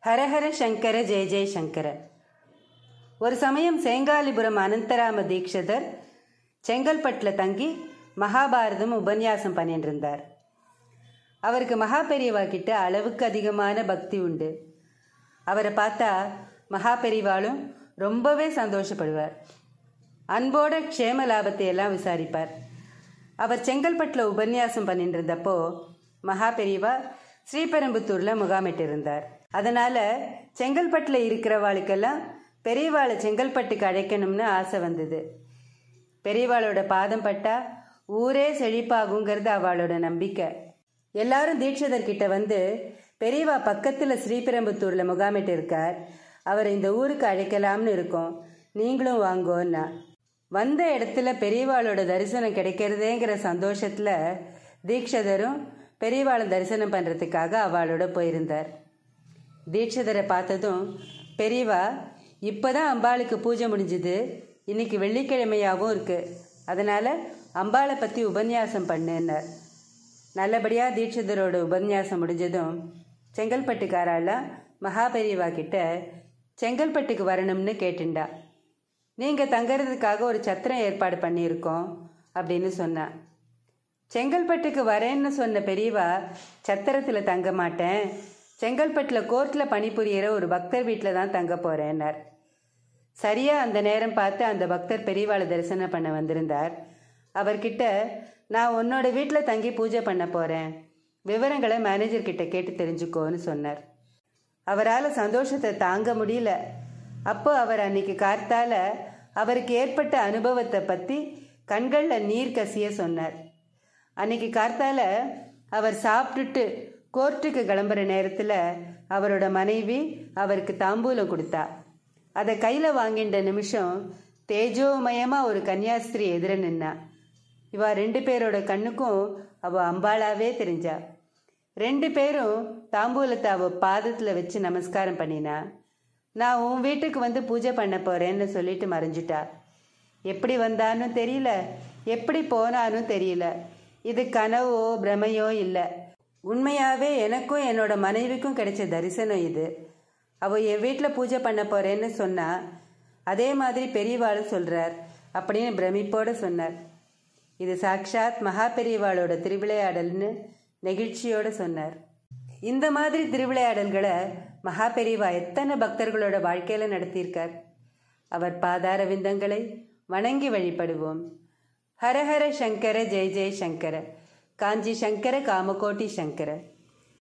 ஹரஹர சங்கர ஜெய ஜெய சங்கர ஒரு சமயம் சேங்காலிபுரம் அனந்தராம தீக்ஷதர் செங்கல்பட்டில் தங்கி மகாபாரதம் உபன்யாசம் பண்ணிட்டு இருந்தார் அவருக்கு மகா பெரியவா கிட்ட அளவுக்கு அதிகமான பக்தி உண்டு அவரை பார்த்தா மகா பெரியவாளும் ரொம்பவே சந்தோஷப்படுவார் அன்போட க்ஷேம லாபத்தை எல்லாம் விசாரிப்பார் அவர் செங்கல்பட்டில் உபன்யாசம் பண்ணிட்டு இருந்தப்போ மகா பெரியவா ஸ்ரீபெரும்புத்தூரில் முகாமிட்டு இருந்தார் அதனால் செங்கல்பட்டில் இருக்கிறவாளுக்கெல்லாம் பெரியவாளை செங்கல்பட்டுக்கு அழைக்கணும்னு ஆசை வந்தது பெரியவாளோட பாதம் பட்டா ஊரே செழிப்பாகுங்கிறது அவளோட நம்பிக்கை எல்லாரும் தீட்சிதர்கிட்ட வந்து பெரியவா பக்கத்தில் ஸ்ரீபெரும்புத்தூரில் முகாமிட்டு இருக்கார் அவரை இந்த ஊருக்கு அழைக்கலாம்னு இருக்கோம் நீங்களும் வாங்கோன்னா வந்த இடத்துல பெரியவாளோட தரிசனம் கிடைக்கிறதேங்கிற சந்தோஷத்தில் தீட்சிதரும் பெரியவாளை தரிசனம் பண்ணுறதுக்காக அவளோட போயிருந்தார் தீட்சிதரை பார்த்ததும் பெரியவா இப்போதான் அம்பாளுக்கு பூஜை முடிஞ்சுது இன்னைக்கு வெள்ளிக்கிழமையாகவும் இருக்கு அதனால் அம்பாளை பற்றி உபன்யாசம் பண்ணுன்னார் நல்லபடியாக தீட்சிதரோட உபன்யாசம் முடிஞ்சதும் செங்கல்பட்டுக்காராலாம் மகாபெரிவா கிட்ட செங்கல்பட்டுக்கு வரணும்னு கேட்டுண்டா நீங்கள் தங்கறதுக்காக ஒரு சத்திரம் ஏற்பாடு பண்ணியிருக்கோம் அப்படின்னு சொன்னான் செங்கல்பட்டுக்கு வரேன்னு சொன்ன பெரியவா சத்திரத்தில் தங்க மாட்டேன் செங்கல்பட்டில் கோர்ட்டில் பணிபுரியிற ஒரு பக்தர் வீட்டில் தான் தங்க போகிறேன்னார் சரியாக அந்த நேரம் பார்த்து அந்த பக்தர் பெரியவாளை தரிசனம் பண்ண வந்திருந்தார் அவர்கிட்ட நான் உன்னோட வீட்டில் தங்கி பூஜை பண்ண போகிறேன் விவரங்களை மேனேஜர் கிட்ட கேட்டு தெரிஞ்சுக்கோன்னு சொன்னார் அவரால் சந்தோஷத்தை தாங்க முடியல அப்போ அவர் அன்னைக்கு கார்த்தால அவருக்கு ஏற்பட்ட அனுபவத்தை பற்றி கண்களில் நீர் கசிய சொன்னார் அன்னைக்கு கார்த்தால அவர் சாப்பிட்டுட்டு கோர்ட்டுக்கு கிளம்புற நேரத்தில் அவரோட மனைவி அவருக்கு தாம்பூலம் கொடுத்தா அதை கையில் வாங்கின்ற நிமிஷம் தேஜோமயமாக ஒரு கன்னியாஸ்திரி எதிர நின்னா இவா ரெண்டு பேரோட கண்ணுக்கும் அவ அம்பாளாவே தெரிஞ்சா ரெண்டு பேரும் தாம்பூலத்தை அவ பாதத்தில் வச்சு நமஸ்காரம் பண்ணினா நான் உன் வீட்டுக்கு வந்து பூஜை பண்ண போறேன்னு சொல்லிட்டு மறைஞ்சிட்டா எப்படி வந்தான்னு தெரியல எப்படி போனான்னு தெரியல இது கனவோ பிரமையோ இல்லை உண்மையாவே எனக்கும் என்னோட மனைவிக்கும் கிடைச்ச தரிசனம் இது அவ என் வீட்டில் பூஜை பண்ண போறேன்னு சொன்னா அதே மாதிரி பெரியவாளும் சொல்றார் அப்படின்னு பிரமிப்போட சொன்னார் இது சாக்ஷாத் மகா பெரியவாளோட திருவிளையாடல்னு நெகிழ்ச்சியோட சொன்னார் இந்த மாதிரி திருவிளையாடல்களை மகா பெரியவா எத்தனை பக்தர்களோட வாழ்க்கையில நடத்தியிருக்கார் அவர் பாதார விந்தங்களை வணங்கி வழிபடுவோம் ஹரஹர சங்கர ஜெய ஜெய சங்கர காஞ்சி சங்கர காமகோட்டி சங்கர